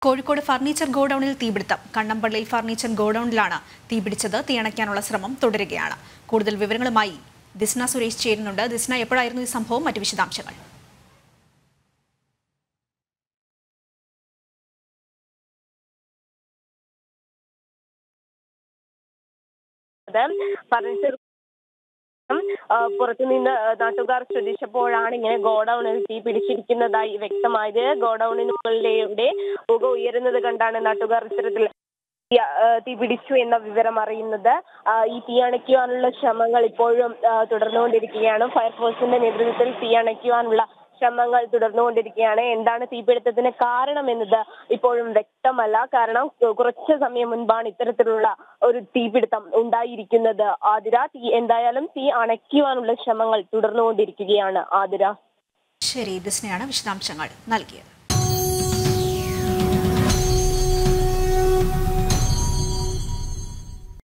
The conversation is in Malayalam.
കോഴിക്കോട് ഫർണിച്ചർ ഗോഡൌണിൽ തീപിടുത്തം കണ്ണമ്പള്ളിയിൽ ഫർണിച്ചർ ഗോഡൌണിലാണ് തീപിടിച്ചത് തീയണയ്ക്കാനുള്ള ശ്രമം തുടരുകയാണ് കൂടുതൽ വിവരങ്ങളുമായി ദിസ്ന സുരേഷ് ചേരുന്നുണ്ട് ദിസ്ന എപ്പോഴായിരുന്നു ഈ സംഭവം മറ്റു വിശദാംശങ്ങൾ ഫർണിച്ചർ പുറത്തുനിന്ന് നാട്ടുകാർ ശ്രദ്ധിച്ചപ്പോഴാണ് ഇങ്ങനെ ഗോഡൌണിൽ തീ പിടിച്ചിരിക്കുന്നതായി വ്യക്തമായത് ഗോഡൌണിന് മുകളിലൂടെ പുക ഉയരുന്നത് കണ്ടാണ് നാട്ടുകാർ ഇത്തരത്തിൽ തീ, ആ, തീ പിടിച്ചു എന്ന വിവരം അറിയുന്നത് ആ, ഈ തീ അണയ്ക്കുവാനുള്ള ശ്രമങ്ങൾ ഇപ്പോഴും ആ, തുടർന്നുകൊണ്ടിരിക്കുകയാണ് ഫയർഫോഴ്സിന്റെ നേതൃത്വത്തിൽ തീ അണയ്ക്കുവാനുള്ള ശ്രമങ്ങൾ തുടർന്നുകൊണ്ടിരിക്കുകയാണ് എന്താണ് തീപിടുത്തത്തിന് കാരണമെന്നത് ഇപ്പോഴും വ്യക്തമല്ല കാരണം കു- കുറച്ച് സമയം മുൻപാണ് ഇത്തരത്തിലുള്ള ഒരു തീപിടുത്തം ഉണ്ടായിരിക്കുന്നത് ആതിര തീ എന്തായാലും തീ അണയ്ക്കുവാനുള്ള ശ്രമങ്ങൾ തുടർന്നുകൊണ്ടിരിക്കുകയാണ് ആതിര ശരി ദിസ്നയാണ് വിശദാംശങ്ങൾ നൽകിയത്